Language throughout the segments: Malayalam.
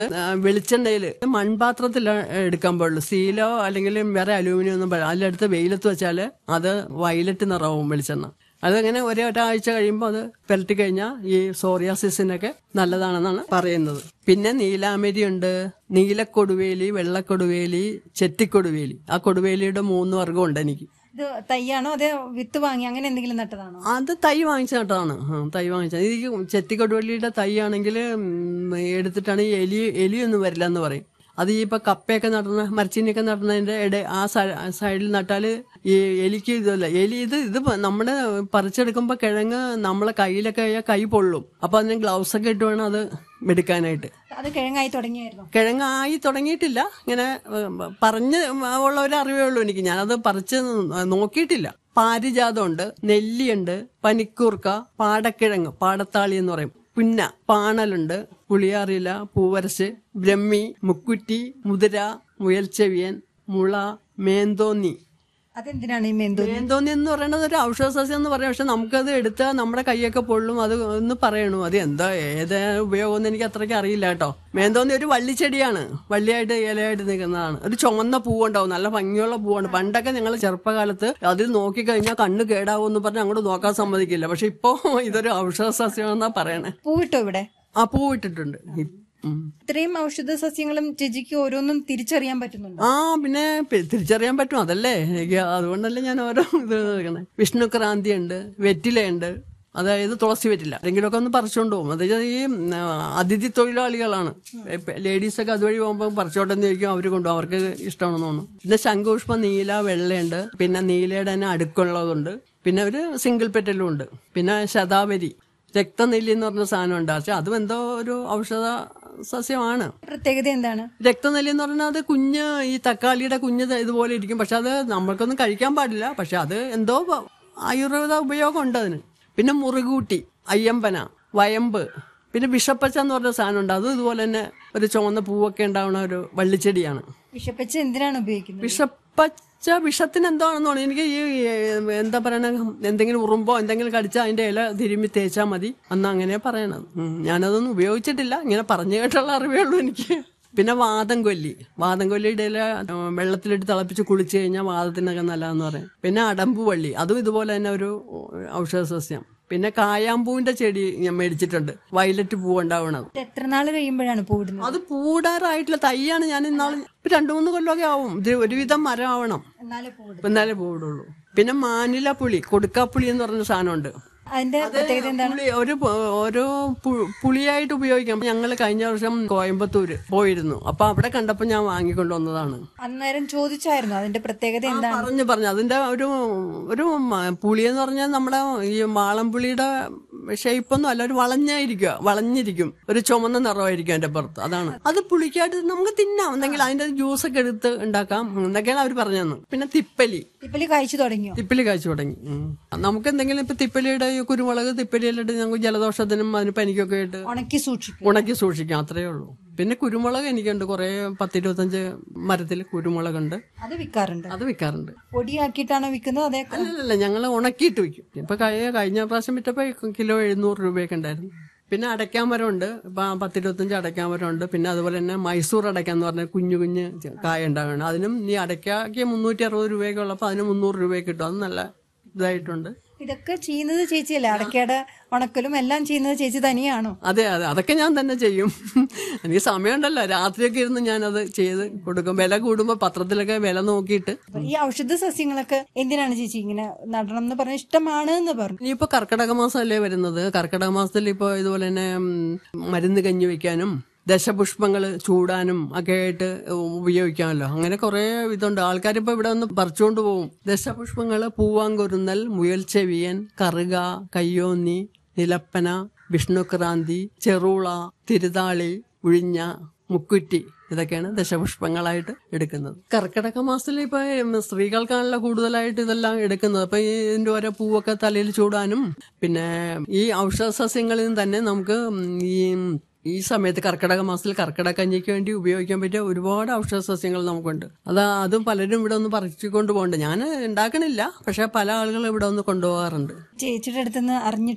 വെളിച്ചെണ്ണയിൽ മൺപാത്രത്തിൽ എടുക്കാൻ പാടുള്ളൂ സ്റ്റീലോ അല്ലെങ്കിൽ വേറെ അലൂമിനിയം ഒന്നും പാടില്ല അതിലെടുത്ത് വെയിലത്ത് വെച്ചാൽ അത് വയലറ്റ് നിറവും വെളിച്ചെണ്ണ അതങ്ങനെ ഒരേ ഒരാഴ്ച കഴിയുമ്പോൾ അത് പുരട്ടി കഴിഞ്ഞാൽ ഈ സോറിയാസിസിനൊക്കെ നല്ലതാണെന്നാണ് പറയുന്നത് പിന്നെ നീലാമരി ഉണ്ട് നീലക്കൊടുവേലി വെള്ളക്കൊടുവേലി ചെത്തിക്കൊടുവേലി ആ കൊടുവേലിയുടെ മൂന്ന് വർഗ്ഗം ഉണ്ട് എനിക്ക് ഇത് തയ്യാണോ അതേ വിത്ത് വാങ്ങി അങ്ങനെ എന്തെങ്കിലും നട്ടതാണോ അത് തൈ വാങ്ങിച്ച കേട്ടതാണ് ആ, തൈ വാങ്ങിച്ച ഈ ചെത്തിക്കൊടുവള്ളിയുടെ തൈ ആണെങ്കിൽ എടുത്തിട്ടാണ് ഈ എലി എലിയൊന്നും വരില്ല എന്ന് പറയും അത് ഈ ഇപ്പൊ കപ്പയൊക്കെ നടന്ന മരച്ചീനിയൊക്കെ നടന്നതിന്റെ ഇട ആ സൈ- സൈഡിൽ നട്ടാല് ഈ എലിക്ക് ഇതല്ല എലി ഇത് ഇത് പ- നമ്മുടെ പറിച്ചെടുക്കുമ്പോ കിഴങ്ങ് നമ്മളെ കയ്യിലൊക്കെ ആയാൽ കൈ പൊള്ളും അപ്പൊ അതിന് ഗ്ലൗസ് ഒക്കെ ഇട്ട് വേണം അത് എടുക്കാനായിട്ട് അത് കിഴങ്ങായി തുടങ്ങിയായിരുന്നു കിഴങ്ങായി തുടങ്ങിയിട്ടില്ല ഇങ്ങനെ ഏഹ്, പറഞ്ഞ് ഉള്ള ഒരു അറിവേ ഉള്ളൂ എനിക്ക് ഞാനത് പറിച്ച് നോക്കിയിട്ടില്ല പാരിജാതമുണ്ട് നെല്ലിയുണ്ട് പനിക്കൂർക്ക പാടക്കിഴങ്ങ് പാടത്താളി എന്ന് പറയും പുന്ന പാണലുണ്ട് പുളിയാറില പൂവരശ് ബ്രഹ്മി മുക്കുറ്റി മുതിര മുയൽച്ചെവിയൻ മുള മേന്തോന്നി അതെന്തിനാണ് ഈ മെന്തു മേന്തോന്നി എന്ന് പറയുന്നത് ഒരു ഔഷധ സസ്യം എന്ന് പറയാം പക്ഷെ നമുക്കത് എടുത്താൽ നമ്മുടെ കൈയൊക്കെ പൊള്ളും അത് ഒന്ന് പറയണു അത് എന്താ ഏത് ഉപയോഗം എന്ന് എനിക്ക് അത്രയ്ക്ക് അറിയില്ല കേട്ടോ മേന്തോന്നി ഒരു വള്ളിച്ചെടിയാണ് വള്ളിയായിട്ട് ഇലയായിട്ട് നിൽക്കുന്നതാണ് ഒരു ചുമന്ന പൂവുണ്ടാവും നല്ല ഭംഗിയുള്ള പൂവാണ് പണ്ടൊക്കെ ഞങ്ങൾ ചെറുപ്പകാലത്ത് അതിൽ നോക്കിക്കഴിഞ്ഞാൽ കണ്ണ് കേടാവും എന്ന് പറഞ്ഞ് അങ്ങോട്ട് നോക്കാൻ സമ്മതിക്കില്ല പക്ഷെ ഇപ്പോ ഇതൊരു ഔഷധ സസ്യമാണെന്നാ പറയണേ പൂവിട്ടോ ഇവിടെ ആ പൂവിട്ടിട്ടുണ്ട് ഇ- ഉം. ഇത്രയും ഔഷധ സസ്യങ്ങളും ചേച്ചിക്ക് ഓരോന്നും തിരിച്ചറിയാൻ പറ്റുന്നുണ്ട് ആ പിന്നെ പി- തിരിച്ചറിയാൻ പറ്റും അതല്ലേ എനിക്ക് അതുകൊണ്ടല്ലേ ഞാൻ ഓരോ ഇത് നോക്കണേ വിഷ്ണുക്രാന്തി ഉണ്ട് വെറ്റിലയുണ്ട് അതായത് തുളസി വെറ്റില എന്തെങ്കിലുമൊക്കെ ഒന്ന് പറിച്ചുകൊണ്ട് പോകും അതായത് ഈ ഉം, അതിഥി തൊഴിലാളികളാണ് ലേഡീസൊക്കെ അതുവഴി പോകുമ്പോൾ പറിച്ചോട്ടെന്ന് ചോദിക്കും അവർ കൊണ്ടുപോകും അവർക്ക് ഇഷ്ടമാണെന്ന് തോന്നുന്നു പിന്നെ ശംഖുപുഷ്പം നീല വെള്ളയുണ്ട് പിന്നെ നീലയുടെ തന്നെ അടുക്കുള്ളതുണ്ട് പിന്നെ ഒരു സിംഗിൾ പെറ്റലും ഉണ്ട് പിന്നെ ശതാവരി രക്തനെല്ലി എന്ന് പറഞ്ഞ സാധനം ഉണ്ട് പക്ഷെ അതും എന്തോ ഒരു ഔഷധ സസ്യമാണ് പ്രത്യേകത എന്താണ് രക്തനെല്ലി എന്ന് പറഞ്ഞാൽ അത് കുഞ്ഞ് ഈ തക്കാളിയുടെ കുഞ്ഞ് ഇത് ഇതുപോലെ ഇരിക്കും പക്ഷെ അത് നമ്മൾക്കൊന്നും കഴിക്കാൻ പാടില്ല പക്ഷെ അത് എന്തോ വ- ആയുർവേദ ഉപയോഗം ഉണ്ട് അതിന് പിന്നെ മുറുകൂട്ടി അയ്യമ്പന വയമ്പ് പിന്നെ വിഷപ്പച്ച എന്ന് പറഞ്ഞ സാധനം ഉണ്ട് അതും ഇതുപോലെ തന്നെ ഒരു ചുവന്ന പൂവൊക്കെ ഉണ്ടാവുന്ന ഒരു വള്ളിച്ചെടിയാണ് വിഷപ്പച്ച എന്തിനാണ് ഉപയോഗിക്കുന്നത് വിഷപ്പച്ച വിഷത്തിന് എന്താണെന്ന് തോന്നുന്നു എനിക്ക് ഈ ഏ, എന്താ പറയണ എന്തെങ്കിലും ഉറുമ്പോ എന്തെങ്കിലും കടിച്ചാൽ അതിന്റെ ഇല തിരുമ്മി തേച്ചാൽ മതി അന്ന് അങ്ങനെ പറയണത് ഉം. ഞാനതൊന്നും ഉപയോഗിച്ചിട്ടില്ല ഇങ്ങനെ പറഞ്ഞു കേട്ടുള്ള അറിവേ ഉള്ളൂ എനിക്ക് പിന്നെ വാദം കൊല്ലി വാദം കൊല്ലിയുടെ ഇല ഏ, വെള്ളത്തിലിട്ട് തിളപ്പിച്ച് കുളിച്ച് കഴിഞ്ഞാൽ വാദത്തിനൊക്കെ നല്ലതെന്ന് പറയും പിന്നെ അടമ്പ് വള്ളി അതും ഇതുപോലെ തന്നെ ഒരു ഔഷധ സസ്യം പിന്നെ കായാമ്പൂവിന്റെ ചെടി ഞാൻ മേടിച്ചിട്ടുണ്ട് വയലറ്റ് പൂ ഉണ്ടാവണത് ഇത് എത്ര നാൾ കഴിയുമ്പോഴാണ് പൂവിടുന്നത് അത് പൂടാറായിട്ടുള്ള തൈയാണ് ഞാൻ ഇന്നാൾ ഇപ്പൊ രണ്ടു മൂന്ന് കൊല്ലമൊക്കെ ആവും ഇത് ഒരുവിധം മരം ആവണം എന്നാലേ പൂവിടും എന്നാലേ പൂവിടുള്ളൂ പിന്നെ മാനില പുളി കൊടുക്കാപ്പുളി എന്ന് പറഞ്ഞ സാധനമുണ്ട് അതിന്റെ പ്രത്യേകത എന്താണ് പുളി ഒരു പു- ഓരോ പു- പുളിയായിട്ട് ഉപയോഗിക്കാം ഞങ്ങൾ കഴിഞ്ഞ വർഷം കോയമ്പത്തൂര് പോയിരുന്നു അപ്പൊ അവിടെ കണ്ടപ്പോ ഞാൻ വാങ്ങിക്കൊണ്ട് വന്നതാണ് അന്നേരം ചോദിച്ചായിരുന്നു അതിന്റെ പ്രത്യേകത എന്താണ് പറഞ്ഞു പറഞ്ഞു അതിന്റെ ഒരു ഒരു മ- പുളി എന്ന് പറഞ്ഞാൽ നമ്മുടെ ഈ വാളംപുളിയുടെ ഷേപ്പൊന്നും അല്ല ഒരു വളഞ്ഞായിരിക്കുക വളഞ്ഞിരിക്കും ഒരു ചുമന്ന നിറമായിരിക്കും അതിന്റെ പുറത്ത് അതാണ് അത് പുളിക്കായിട്ട് നമുക്ക് തിന്നാം എന്തെങ്കിലും അതിന്റെ ജ്യൂസ് ഒക്കെ എടുത്ത് ഉണ്ടാക്കാം എന്നൊക്കെയാണ് അവർ പറഞ്ഞു തന്നു പിന്നെ തിപ്പലി ഇപ്പലി കഴിച്ചു തുടങ്ങിയോ തിപ്പലി കാഴ്ച തുടങ്ങി ഉം. നമുക്ക് എന്തെങ്കിലും ഇപ്പൊ തിപ്പലിയുടെ ഈ കുരുമുളക് തിപ്പലിയിലിട്ട് ഞങ്ങൾക്ക് ജലദോഷത്തിനും അതിന് പനിക്കൊക്കെ ആയിട്ട് ഉണക്കി സൂക്ഷിക്കും ഉണക്കി സൂക്ഷിക്കാം അത്രയേ ഉള്ളൂ പിന്നെ കുരുമുളക് എനിക്കുണ്ട് കുറെ പത്തിരുപത്തഞ്ച് മരത്തിൽ കുരുമുളകുണ്ട് അത് വിൽക്കാറുണ്ട് അത് വിൽക്കാറുണ്ട് പൊടിയാക്കിയിട്ടാണോ വിൽക്കുന്നത് അതേ അല്ലല്ല ഞങ്ങൾ ഉണക്കിയിട്ട് വിൽക്കും ഇപ്പൊ കഴിഞ്ഞ കഴിഞ്ഞ പ്രാവശ്യം വിറ്റപ്പോ കിലോ എഴുന്നൂറ് രൂപയൊക്കെ ഉണ്ടായിരുന്നു പിന്നെ അടയ്ക്കാമരമുണ്ട് ഇപ്പൊ പത്തിരുപത്തഞ്ച് അടയ്ക്കാമരമുണ്ട് പിന്നെ അതുപോലെ തന്നെ മൈസൂർ അടയ്ക്ക എന്ന് പറഞ്ഞ കുഞ്ഞു കുഞ്ഞ് ചെ- കായ ഉണ്ടാവുകയാണ് അതിനും ഈ അടയ്ക്കാക്ക് മുന്നൂറ്റി അറുപത് രൂപയൊക്കെ ഉള്ളപ്പോൾ അതിന് മുന്നൂറ് രൂപയൊക്കെ കിട്ടും അത് നല്ല ഇതായിട്ടുണ്ട് ഇതൊക്കെ ചെയ്യുന്നത് ചേച്ചിയല്ലേ അടക്കയുടെ ഉണക്കലും എല്ലാം ചെയ്യുന്നത് ചേച്ചി തനിയാണോ അതെ അതെ അതൊക്കെ ഞാൻ തന്നെ ചെയ്യും എനിക്ക് സമയമുണ്ടല്ലോ രാത്രിയൊക്കെ ഇരുന്ന് ഞാനത് ചെയ്ത് കൊടുക്കും വില കൂടുമ്പോൾ പത്രത്തിലൊക്കെ വില നോക്കിയിട്ട് അപ്പൊ ഈ ഔഷധ സസ്യങ്ങളൊക്കെ എന്തിനാണ് ചേച്ചി ഇങ്ങനെ നടണം എന്ന് പറഞ്ഞ ഇഷ്ടമാണ് എന്ന് പറഞ്ഞു ഇനിയിപ്പോ കർക്കിടക മാസമല്ലേ വരുന്നത് കർക്കിടക മാസത്തിൽ ഇപ്പൊ ഇതുപോലെ തന്നെ ഉം, മരുന്ന് കഞ്ഞി വെക്കാനും ദശപുഷ്പങ്ങൾ ചൂടാനും ഒക്കെ ആയിട്ട് ഉപയോഗിക്കാമല്ലോ അങ്ങനെ കുറെ ഇതുണ്ട് ആൾക്കാരിപ്പോ ഇവിടെ ഒന്ന് പറിച്ചുകൊണ്ട് പോകും ദശപുഷ്പങ്ങൾ പൂവാങ്കുരുന്നൽ മുയൽച്ചെവിയൻ കറുക കയ്യോന്നി നിലപ്പന വിഷ്ണുക്രാന്തി ചെറുള തിരുതാളി ഉഴിഞ്ഞ മുക്കുറ്റി ഇതൊക്കെയാണ് ദശപുഷ്പങ്ങളായിട്ട് എടുക്കുന്നത് കർക്കിടക മാസത്തിൽ ഇപ്പൊ ഉം, സ്ത്രീകൾക്കാണല്ലോ കൂടുതലായിട്ട് ഇതെല്ലാം എടുക്കുന്നത് അപ്പൊ ഈ ഇതിന്റെ ഓരോ പൂവൊക്കെ തലയിൽ ചൂടാനും പിന്നെ ഈ ഔഷധ സസ്യങ്ങളിൽ നിന്ന് തന്നെ നമുക്ക് ഉം, ഈ ഈ സമയത്ത് കർക്കിടക മാസത്തിൽ കർക്കിടക കഞ്ഞിക്ക് വേണ്ടി ഉപയോഗിക്കാൻ പറ്റിയ ഒരുപാട് ഔഷധ സസ്യങ്ങൾ നമുക്കുണ്ട് അത് അതും പലരും ഇവിടെ ഒന്ന് പറിച്ചുകൊണ്ട് പോകുന്നുണ്ട് ഞാൻ ഉണ്ടാക്കണില്ല പക്ഷെ പല ആളുകളും ഇവിടെ ഒന്ന് കൊണ്ടുപോകാറുണ്ട് ചേച്ചിയുടെ അടുത്തുനിന്ന് അറിഞ്ഞിട്ട്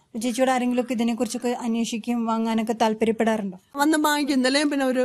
ചേച്ചിയോട് ആരെങ്കിലും ഒക്കെ ഇതിനെക്കുറിച്ചൊക്കെ അന്വേഷിക്കുകയും വാങ്ങാനൊക്കെ താല്പര്യപ്പെടാറുണ്ടോ വന്ന് വാങ്ങിക്കും ഇന്നലെയും പിന്നെ ഒരു